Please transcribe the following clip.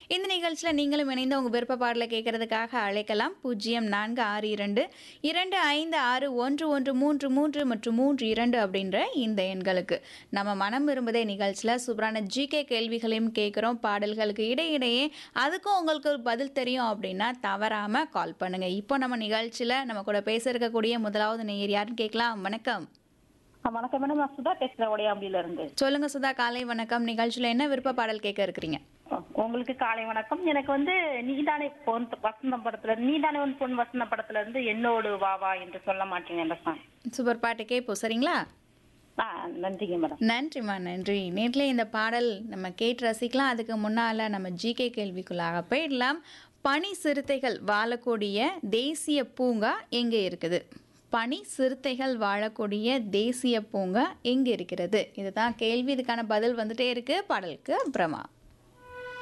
இந்த நிகழ்ச்சியில் நீங்களும் இணைந்து உங்கள் விருப்ப பாடலை கேட்கறதுக்காக அழைக்கலாம் பூஜ்ஜியம் நான்கு ஆறு இரண்டு இரண்டு ஐந்து ஆறு ஒன்று ஒன்று மூன்று மூன்று மற்றும் மூன்று இரண்டு அப்படின்ற இந்த எண்களுக்கு நம்ம மனம் விரும்புதே நிகழ்ச்சியில் சூப்பரான ஜிகே கேள்விகளையும் கேட்குறோம் பாடல்களுக்கு இடையிடையே அதுக்கும் உங்களுக்கு ஒரு பதில் தெரியும் அப்படின்னா தவறாமல் கால் பண்ணுங்கள் இப்போ நம்ம நிகழ்ச்சியில் நம்ம கூட பேச இருக்கக்கூடிய முதலாவது நேயர் யாருன்னு கேட்கலாம் வணக்கம் ஆ, வணக்கம் மேடம் நான் சுதா பேசுறேன் உடையாம்பில இருந்து சொல்லுங்க சுதா காலை வணக்கம் நிகழ்ச்சியில் என்ன விருப்ப பாடல் கேட்க இருக்கிறீங்க உங்களுக்கு காலை வணக்கம் எனக்கு வந்து நீதானே பொன் வசந்தம் படத்துல நீதானே உன் பொன் வசந்த படத்துல இருந்து என்னோடு வா வா என்று சொல்ல மாட்டேன் என்ற சாங் சூப்பர் பாட்டு கேட்போம் சரிங்களா ஆ நன்றிங்க மேடம் நன்றிம்மா நன்றி நேரில் இந்த பாடல் நம்ம கேட்டு ரசிக்கலாம் அதுக்கு முன்னால் நம்ம ஜிகே கேள்விக்குள்ளாக போயிடலாம் பனி சிறுத்தைகள் வாழக்கூடிய தேசிய பூங்கா எங்கே இருக்குது பனி சிறுத்தைகள் வாழக்கூடிய தேசிய பூங்கா எங்கே இருக்கிறது இதுதான் கேள்வி இதுக்கான பதில் வந்துட்டே இருக்கு பாடலுக்கு அப்புறமா